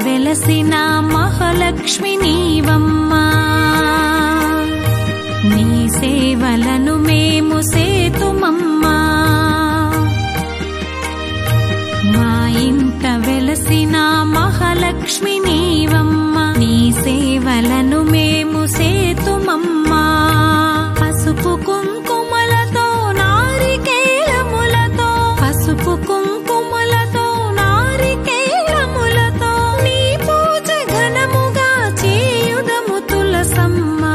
వెలసిన మహాలక్ష్మి నీవమ్మా నీ సేవలను మేము సేతుమమ్మా మా ఇంట వెలసిన మహాలక్ష్మి నీవమ్మా నీ సేవలను మేము సేతుమమ్మా పసుపు కుంకుమలతో నారికేలములతో పసుపు కుంకుమలతో నారికేలములతో నీ పూజ ఘనముగా చేయుదము తులసమ్మా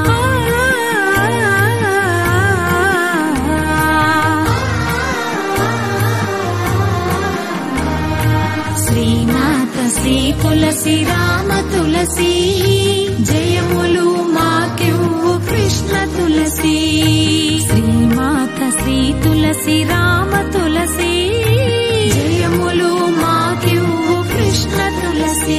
శ్రీమాత శ్రీ తులసి రామ తులసి జయములు మాకెవ్వు కృష్ణ తులసి శ్రీమాత శ్రీ తులసి రామ తులసి జయములు మాకెవ్వు కృష్ణ తులసి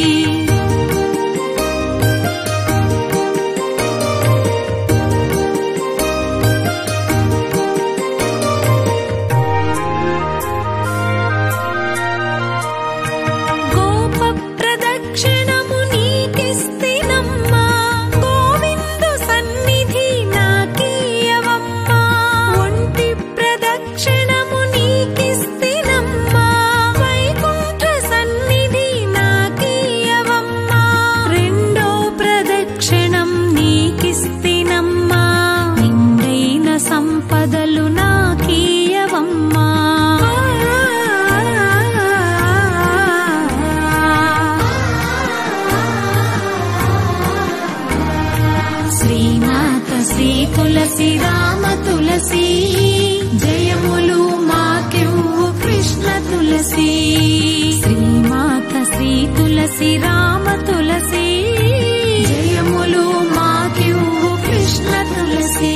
గోప ప్రదక్షిణము నీకిస్తినమ్మా గోవిందు సన్నిధి నాకీయవమ్మా ఒంటి ప్రదక్షిణము నీకిస్తినమ్మా వైకుంఠ సన్నిధి నాకీయవమ్మా రెండో ప్రదక్షిణం నీకిస్తినమ్మా నిండైన సంపదలు నాకీయవమ్మా శ్రీమాత శ్రీ తులసి రామ తులసి జయములు మాకెవ్వు కృష్ణ తులసి శ్రీమాత శ్రీ తులసి రామ తులసి జయములు మాకెవ్వు కృష్ణ తులసి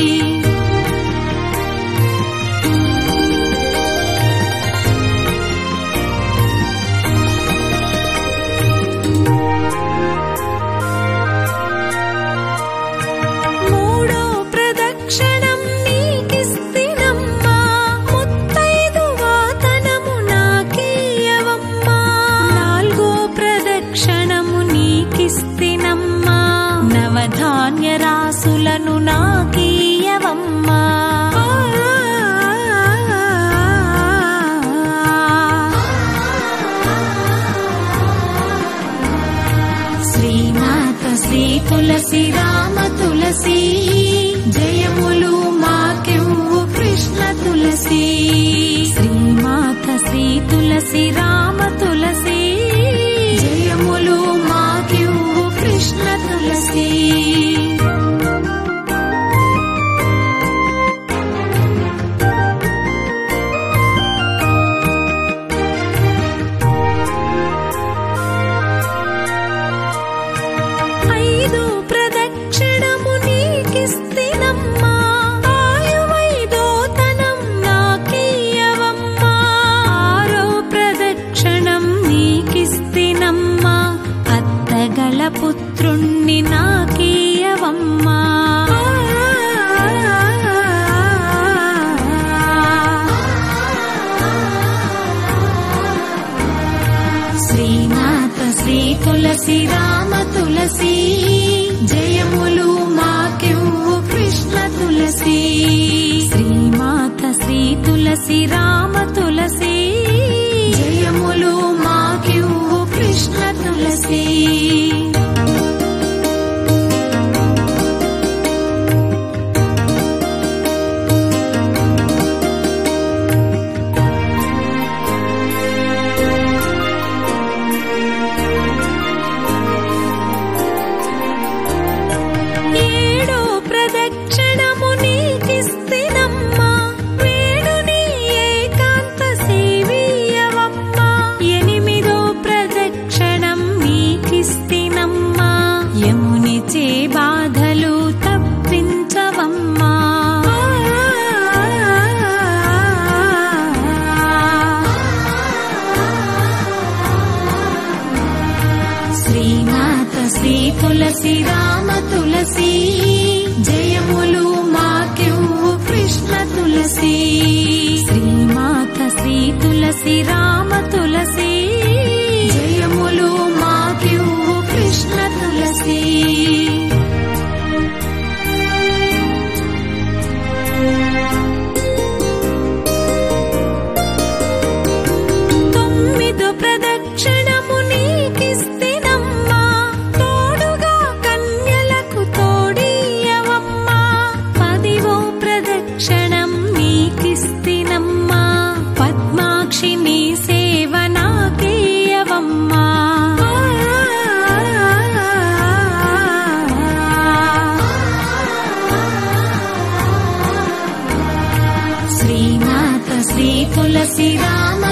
మూడో ప్రదక్షిణం నీకిస్తినమ్మా ముత్తైదు వాతనము నాకీయవమ్మా నాలుగో ప్రదక్షిణము నీకిస్తినమ్మా నవధాన్య రాసులను నాకీయవమ్మా శ్రీమాత శ్రీ తులసి రామ తులసి జయములు మాకెవ్వు కృష్ణ తులసి శ్రీమాత శ్రీ తులసి రామ తులసి జయములు మాకెవ్వు కృష్ణ తులసి ఐదు ప్రదక్షిణము నీకిస్తినమ్మా ఆయువైదోతనం నాకీయవమ్మా ఆరో ప్రదక్షిణం నీకిస్తినమ్మా అత్తగల పుత్రుణ్ణి నాకీయవమ్మా శ్రీనాథ శ్రీ తులసి రామ తులసి జయములు మాకెవ్వు కృష్ణ తులసి శ్రీమాత శ్రీ తులసి రామ తులసి జయములు మాకెవ్వు కృష్ణ తులసి ఏడో ప్రదక్షిణము నీకిస్తినమ్మా వేణుని ఏకాంత సేవీయవమ్మా ఎనిమిదో ప్రదక్షిణం నీకిస్తినమ్మా యముని చే బాధలు తప్పించవమ్మా శ్రీమాత శ్రీ తులసి రామ తులసి జయములు మాకెవ్వు కృష్ణ తులసి శ్రీమాత శ్రీ తులసి రామ తులసి జయములు మా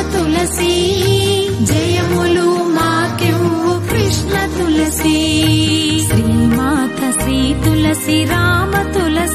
తులసి జయములు మాకెవ్వు కృష్ణ తులసి శ్రీమాత శ్రీ తులసి రామ తులసి